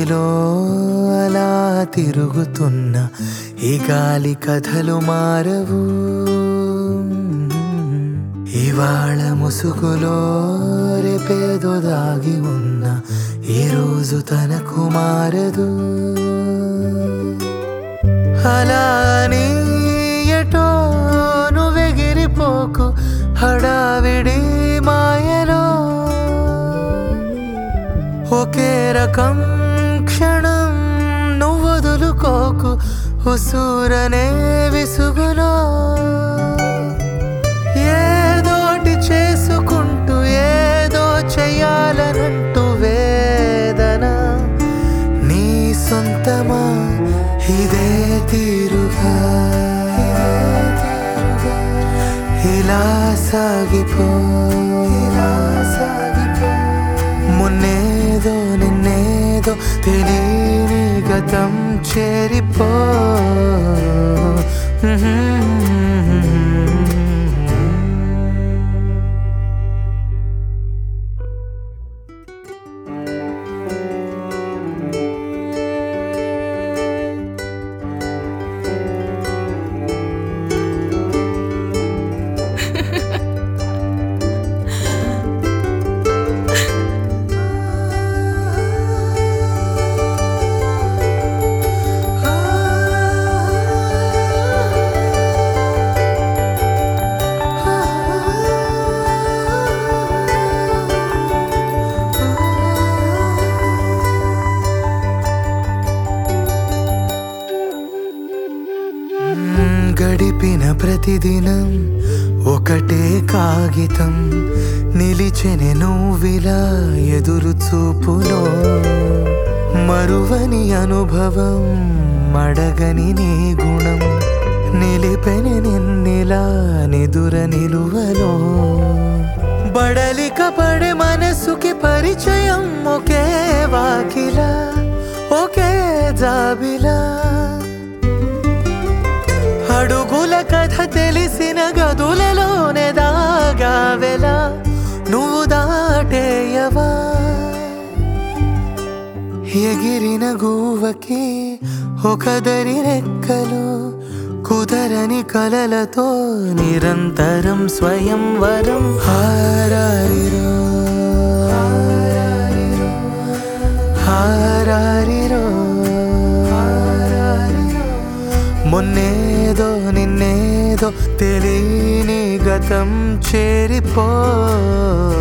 మదిలో అలా తిరుగుతున్న ఈ గాలి కథలు మారవు ఇవాళ ముసుగులో రేపేదో దాగి ఉన్న ఈ రోజు తనకు మారదు అలా అని ఎటో నువ్వెగిరిపోకు హడావిడి మాయలో ఒకే రకం క్షణం నువ్వు వదులుకోకు ఉసూరనే విసుగులో ఏదోటి చేసుకుంటూ ఏదో చెయ్యాలనంటూ వేదన నీ సొంతమా ఇదే తీరుగా ఇలా సాగిపో ఇలా సాగిపో మున్నేదో నిన్నేదో తెలియని గతం చేరిపో మ్మ్, గడిపిన ప్రతిదినం ఒకటే కాగితం నిలిచెని నువ్విలా ఎదురు చూపులో మరువని అనుభవం మడగని నీ గుణం నిలిపెని నిన్నిలా నిదుర నిలువలో బడలిక పడే మనసుకి పరిచయం ఒకే వాకిలా ఒకే జాబిలా అడుగుల కథ తెలిసిన గదులలోనే దాగావెలా నువ్వు దాటేయవా ఎగిరిన గువ్వకి ఒక దరి రెక్కలు కుదరని కలలతో నిరంతరం స్వయంవరం హారారిరో హారారిరో హారారిరో మొన్నేదో నిన్నేదో తెలియని గతం చేరిపో